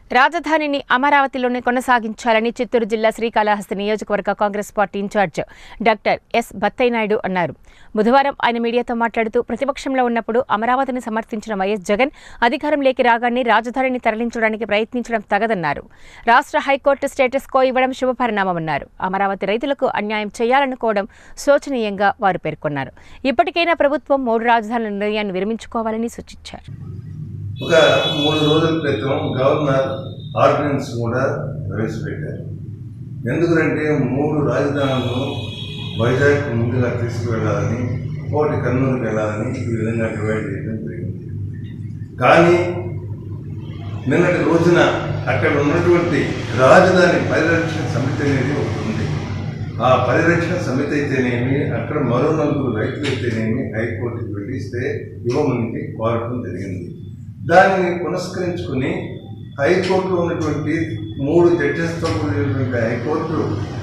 రాజధానిని అమరావతిలోనే కొనసాగించాలని చిత్తూరు జిల్లా శ్రీకాళహస్తి నియోజకవర్గ Congress party in-charge doctor S Battayyanaidu అన్నారు బుధవారం ఆయన మీడియాతో మాట్లాడుతూ ప్రతిపక్షంలో ఉన్నప్పుడు అమరావతిని సమర్థించిన వైఎస్ జగన్ అధికారంలోకి రాగానే రాజధానిని తరలించడానికి ప్రయత్నించడం తగదన్నారు రాష్ట్ర హైకోర్టు స్టేటస్ కో ఇవ్వడం శుభపరిణామమన్నారు అమరావతి రైతులకు అన్యాయం చేయాలనుకోవడం శోచనీయంగా వారు పేర్కొన్నారు ఇప్పటికైనా ప్రభుత్వం మూడు రాజధానుల నిర్ణయాన్ని విరమించుకోవాలని సూచించారు ఒక మూడు రోజుల క్రితం గవర్నర్ ఆర్డినెన్స్ కూడా ప్రవేశపెట్టారు ఎందుకంటే మూడు రాజధానులను వైజాగ్ ముందుగా తీసుకువెళ్ళాలని ఒకటి కర్నూలుకి వెళ్ళాలని ఈ విధంగా డివైడ్ చేయడం జరిగింది కానీ నిన్నటి రోజున అక్కడ ఉన్నటువంటి రాజధాని పరిరక్షణ సమితి అనేది ఒకటి ఉంది ఆ పరిరక్షణ సమితి అయితేనేమి అక్కడ మరో నలుగురు రైతులు అయితేనేమి హైకోర్టుకి వెళ్ళిస్తే ఇవ్వమని కోరటం జరిగింది దానిని పునస్కరించుకుని హైకోర్టులో ఉన్నటువంటి మూడు జడ్జెస్తో కూడినటువంటి హైకోర్టు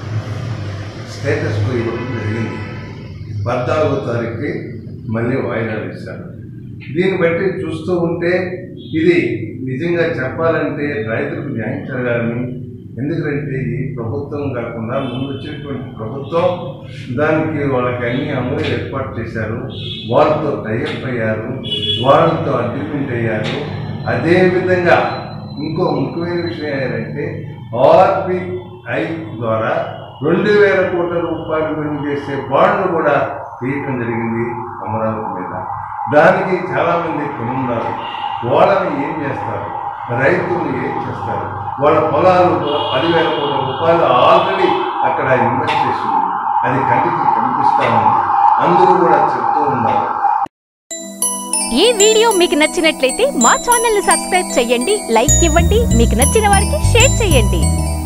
స్టేటస్కు ఇవ్వడం జరిగింది పద్నాలుగో తారీఖుకి మళ్ళీ వాయిదా వేశారు దీన్ని బట్టి చూస్తూ ఉంటే ఇది నిజంగా చెప్పాలంటే రైతులకు న్యాయం జరగాలని ఎందుకంటే ఈ ప్రభుత్వం కాకుండా ముందు వచ్చేటువంటి ప్రభుత్వం దానికి వాళ్ళకి అన్ని అమలు ఏర్పాటు చేశారు వాళ్ళతో టైఅప్ అయ్యారు వాళ్ళతో అగ్రిమెంట్ అయ్యారు అదేవిధంగా ఇంకో ముఖ్యమైన విషయం ఏంటంటే ఆర్బిఐ ద్వారా రెండు వేల కోట్ల రూపాయలు విలువ చేసే బాండ్లు కూడా తీయటం జరిగింది అమరావతి మీద దానికి చాలామంది కొనున్నారు వాళ్ళని ఏం చేస్తారు రైతులు ఏం చేస్తారు వాళ్ళ పొలాలు పదివేల కోట్ల రూపాయలు ఆల్రెడీ అక్కడ ఇన్వెస్ట్ చేసింది అది కంటికి కనిపిస్తూ ఉంది అందరూ కూడా చెప్తూ ఉన్నారు ఈ వీడియో మీకు నచ్చినట్లయితే మా ఛానల్ ని సబ్స్క్రైబ్ చేయండి లైక్ ఇవ్వండి మీకు నచ్చిన వారికి షేర్ చేయండి